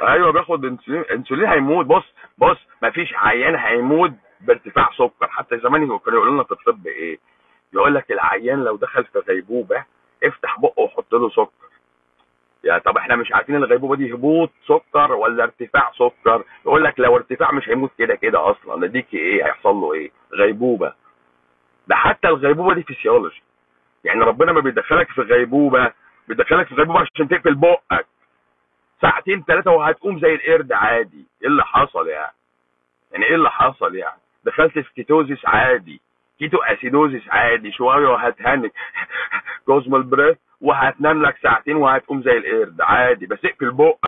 ايوه بياخد انسولين انسولين هيموت بص بص مفيش عيان هيموت بارتفاع سكر حتى زمان كانوا يقولوا لنا في الطب ايه يقول لك العيان لو دخل في غيبوبه افتح بقه وحط له سكر يعني طب احنا مش عارفين الغيبوبه دي هبوط سكر ولا ارتفاع سكر يقول لك لو ارتفاع مش هيموت كده كده اصلا ده ديك ايه هيحصل له ايه غيبوبه ده حتى الغيبوبه دي فيسيولوجي يعني ربنا ما بيدخلك في غيبوبه بيدخلك في غيبوبه عشان تقفل بقك ساعتين ثلاثه وهتقوم زي القرد عادي ايه اللي حصل يعني يعني ايه اللي حصل يعني دخلت في كيتوزيس عادي كيتو اسيدوزيس عادي شويه وهتهنك كوزمال بريث وهتنام لك ساعتين وهتقوم زي القرد عادي بس اقفل بقك